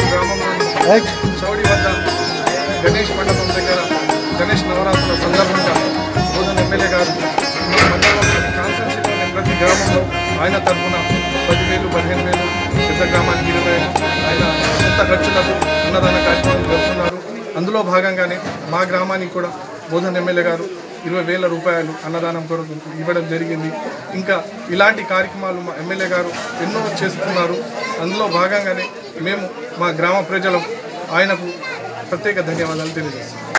గ్రామంలో చౌడి వద్ద గణేష్ మండపం దగ్గర గణేష్ నవరాత్రుల సందర్భంగా బోధన ఎమ్మెల్యే గారు ఈ మండలంలోని కాన్స్టిట్యూన్సీలోని ప్రతి గ్రామంలో ఆయన తరఫున పదివేలు పదిహేను వేలు పెద్ద గ్రామానికి ఇరవై వేలు ఆయన సొంత ఖర్చులకు అన్నదాన కార్యక్రమం జరుపుతున్నారు అందులో భాగంగానే మా గ్రామానికి కూడా బోధన ఎమ్మెల్యే గారు ఇరవై వేల రూపాయలు అన్నదానం కొరకు ఇవ్వడం జరిగింది ఇంకా ఇలాంటి కార్యక్రమాలు మా ఎమ్మెల్యే గారు ఎన్నో చేస్తున్నారు అందులో భాగంగానే మేము మా గ్రామ ప్రజలకు ఆయనకు ప్రత్యేక ధన్యవాదాలు తెలియజేస్తాం